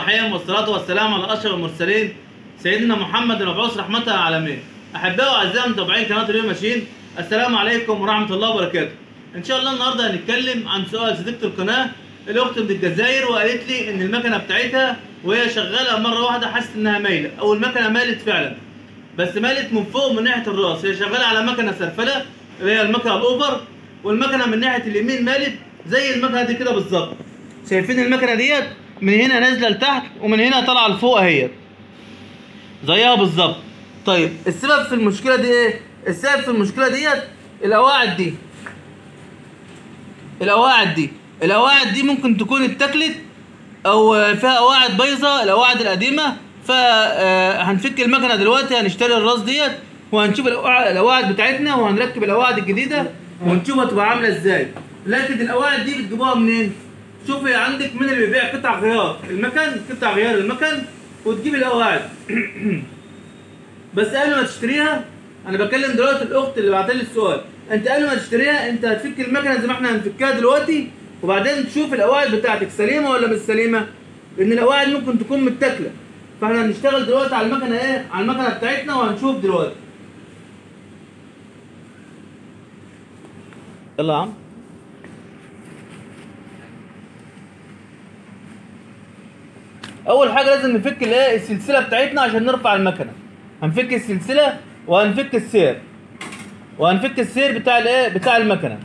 الرحيم والصلاة والسلام على أشرف المرسلين سيدنا محمد المبعوث رحمة للعالمين أحبائي وأعزائي متابعين قناة اليوم ماشيين السلام عليكم ورحمة الله وبركاته إن شاء الله النهاردة هنتكلم عن سؤال صديقة القناة الأخت من الجزائر وقالت لي إن المكنة بتاعتها وهي شغالة مرة واحدة حست إنها مايلة أو المكنة مالت فعلا بس مالت من فوق من ناحية الراس هي شغالة على مكنة سرفلة اللي هي المكنة الأوفر والمكنة من ناحية اليمين مالت زي المكنة دي كده بالظبط شايفين المكنة ديت من هنا نازلة لتحت ومن هنا طالعة لفوق اهيت زيها بالظبط طيب السبب في المشكلة دي ايه؟ السبب في المشكلة ديت القواعد دي القواعد دي القواعد دي ممكن تكون اتاكلت او فيها قواعد بايظه القواعد القديمه فهنفك المكنه دلوقتي هنشتري الراس ديت وهنشوف القواعد القواعد بتاعتنا وهنركب القواعد الجديده ونشوف هتبقى عامله ازاي لكن القواعد دي بتجيبوها منين شوفي عندك من اللي بيبيع قطع غيار المكن قطع غيار المكن وتجيب القواعد بس قبل ما تشتريها انا بكلم دلوقتي الاخت اللي بعت لي السؤال انت قبل ما تشتريها انت هتفك المكنه زي ما احنا هنفكها دلوقتي وبعدين تشوف القواعد بتاعتك سليمه ولا مش سليمه لان القواعد ممكن تكون متاكله فاحنا هنشتغل دلوقتي على المكنه ايه على المكنه بتاعتنا وهنشوف دلوقتي يلا يا عم اول حاجه لازم نفك الايه السلسله بتاعتنا عشان نرفع المكنه هنفك السلسله وهنفك السير وهنفك السير بتاع الايه بتاع المكنه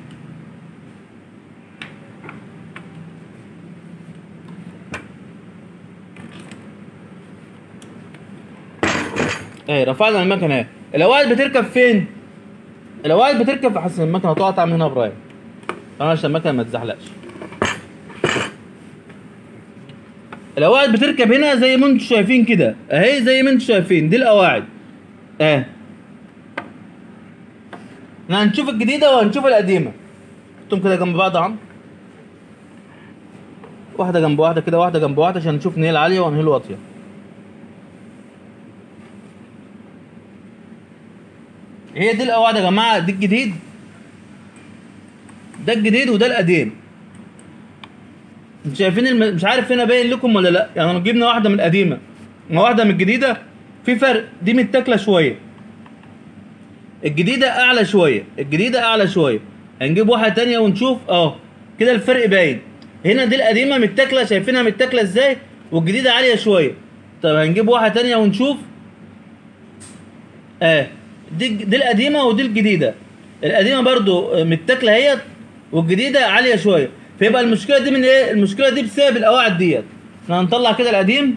ايه رفعنا المكنه اهي القواعد بتركب فين القواعد بتركب في حسن المكنه تقع من هنا برايم طبعا عشان المكنه ما تزحلقش القواعد بتركب هنا زي ما انتم شايفين كده اهي زي ما انتم شايفين دي القواعد اه احنا هنشوف الجديده وهنشوف القديمه حطهم كده جنب بعض يا عم واحده جنب واحده كده واحده جنب واحده عشان نشوف نهي العاليه ونهي الواطيه هي دي القواعد يا جماعه دي الجديد ده الجديد وده القديم انتوا شايفين الم... مش عارف هنا باين لكم ولا لا يعني لو جبنا واحده من القديمه وواحده من الجديده في فرق دي متاكله شويه الجديده اعلى شويه الجديده اعلى شويه هنجيب واحده تانية ونشوف اه كده الفرق باين هنا دي القديمه متاكله شايفينها متاكله ازاي والجديده عاليه شويه طب هنجيب واحده تانية ونشوف اه دي دي القديمه ودي الجديده القديمه برضو متاكله اهيت والجديده عاليه شويه فيبقى المشكله دي من ايه المشكله دي بسبب القواعد ديت احنا هنطلع كده القديم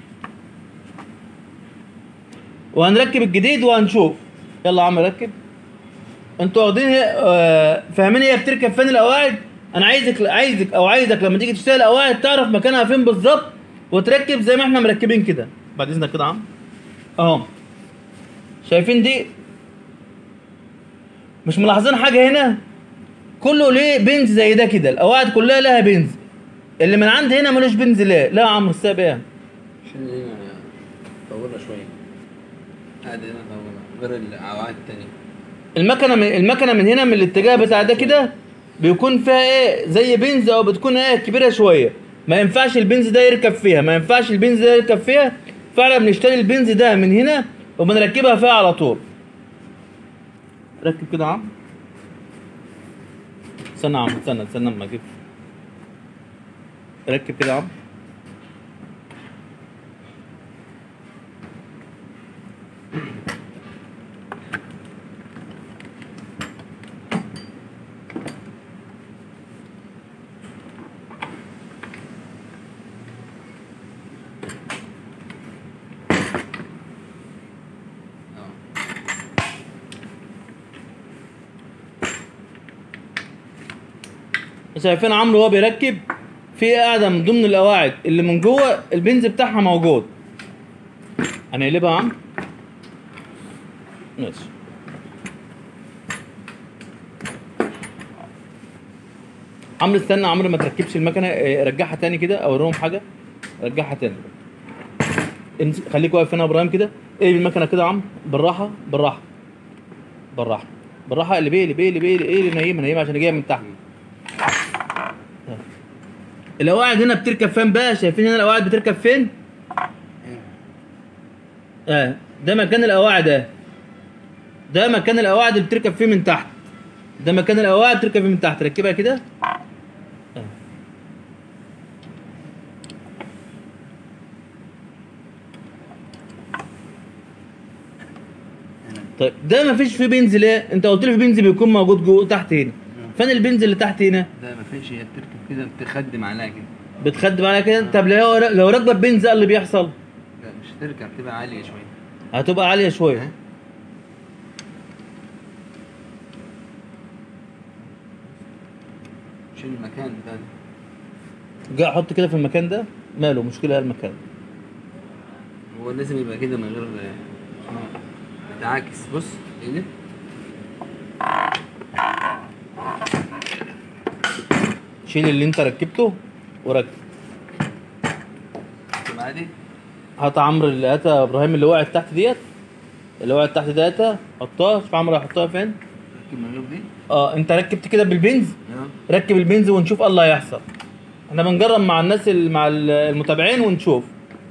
وهنركب الجديد وهنشوف يلا يا عم ركب انتوا واخدين اه فاهمين هي بتركب فين القواعد انا عايزك عايزك او عايزك لما تيجي تشتري القواعد تعرف مكانها فين بالظبط وتركب زي ما احنا مركبين كده بعد اذنك كده يا عم اهو شايفين دي مش ملاحظين حاجه هنا كله ليه بنز زي ده كده القواعد كلها لها بنز اللي من عند هنا ملوش بنز ليه لا يا عم السبب ايه عشان هنا طولنا شوية عادي هنا طولنا غير القواعد التانية المكنه من المكنه من هنا من الاتجاه بتاع ده كده بيكون فيها ايه زي بنز او بتكون ايه كبيره شويه ما ينفعش البنز ده يركب فيها ما ينفعش البنز ده يركب فيها فعلا بنشتري البنز ده من هنا وبنركبها فيها على طول ركب كده يا عم استنى يا عم استنى استنى اما اجيب ركب كده يا عم اه شايفين عمرو وهو بيركب في قاعده من ضمن القواعد اللي من جوه البنز بتاعها موجود هنقلبها يا عم ماشي عمرو استنى عمرو ما تركبش المكنه اه، رجعها تاني كده او وريهم حاجه رجعها تاني امسك- خليك واقف هنا يا ابراهيم كده اقلب المكنه كده يا عم بالراحه بالراحه بالراحه بالراحه اللي بيه اللي بيه اللي بيه اللي نايمها نايمها عشان جايه من تحت القواعد هنا بتركب فين بقى شايفين هنا القواعد بتركب فين اه ده مكان القواعد ده ده مكان القواعد اللي بتركب فيه من تحت ده مكان القواعد بتركب فيه من تحت ركبها كده آه. طيب ده مفيش فيه بنز ليه؟ انت قلت لي في بنز بيكون موجود جوه تحت هنا فين البنز اللي تحت هنا؟ ده ما فيش هي بتركب كده بتخدم عليها كده بتخدم عليها كده طب لو لو راكبه بنز ايه اللي بيحصل؟ لا مش تركب تبقى عالية شوية هتبقى عاليه شويه شيل المكان ده جاي احط كده في المكان ده ماله مشكله المكان هو لازم يبقى كده من غير متعاكس بص ايه ده شيل اللي انت ركبته وركب تبقى عادي هات عمرو اللي هاتها ابراهيم اللي وقعت تحت ديت اللي وقعت تحت ديت حطها شوف عمرو هيحطها فين ركب من غير دي اه انت ركبت كده بالبنز اه ركب البنز ونشوف ايه اللي هيحصل احنا بنجرب مع الناس اللي مع ال- المتابعين ونشوف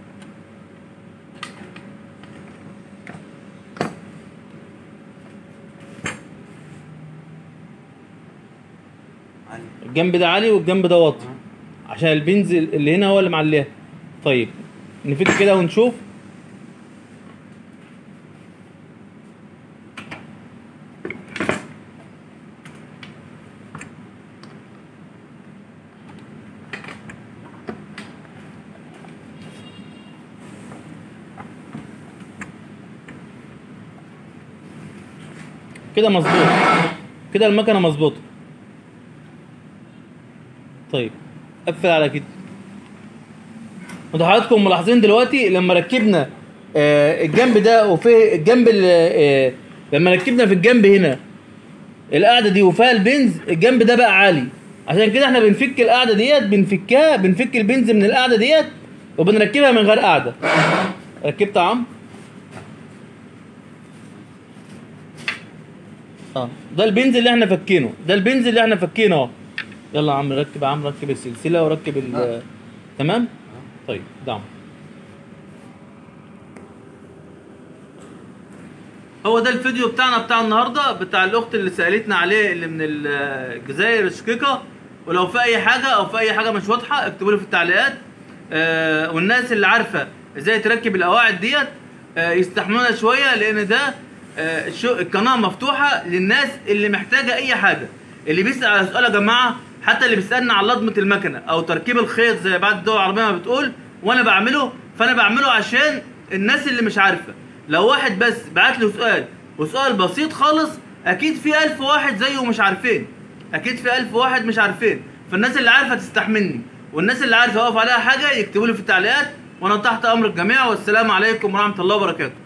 عالي الجنب ده عالي والجنب ده واطي اه. عشان البنز اللي هنا هو اللي معليها طيب نفك كده ونشوف كده مظبوط كده المكنه مظبوطه طيب قفل على كده انتوا حضراتكم ملاحظين دلوقتي لما ركبنا آه، الجنب ده وفي الجنب ال- آه، لما ركبنا في الجنب هنا القاعده دي وفيها البنز الجنب ده بقى عالي عشان كده احنا بنفك القاعده ديت بنفكها بنفك البنز من القاعده ديت وبنركبها من غير قاعده ركبت يا عم اه ده البنز اللي احنا فكينه ده البنز اللي احنا فكينه اهو يلا يا عم ركب يا عم ركب السلسله وركب ال آه. تمام طيب دعم هو ده الفيديو بتاعنا بتاع النهارده بتاع الاخت اللي سالتنا عليه اللي من الجزائر الشقيقه ولو في اي حاجه او في اي حاجه مش واضحه اكتبوا لي في التعليقات آه والناس اللي عارفه ازاي تركب القواعد ديت آه يستحملونا شويه لان ده آه الشو- القناه مفتوحه للناس اللي محتاجه اي حاجه اللي بيسال على سؤال يا جماعه حتى اللي بيسالنا على لضمه المكنه او تركيب الخيط زي بعض الدول العربيه ما بتقول وانا بعمله فانا بعمله عشان الناس اللي مش عارفه لو واحد بس بعت له سؤال وسؤال بسيط خالص اكيد في ألف واحد زيه مش عارفين اكيد في ألف واحد مش عارفين فالناس اللي عارفه تستحملني والناس اللي عارفه اقف عليها حاجه يكتبوا لي في التعليقات وانا تحت امر الجميع والسلام عليكم ورحمه الله وبركاته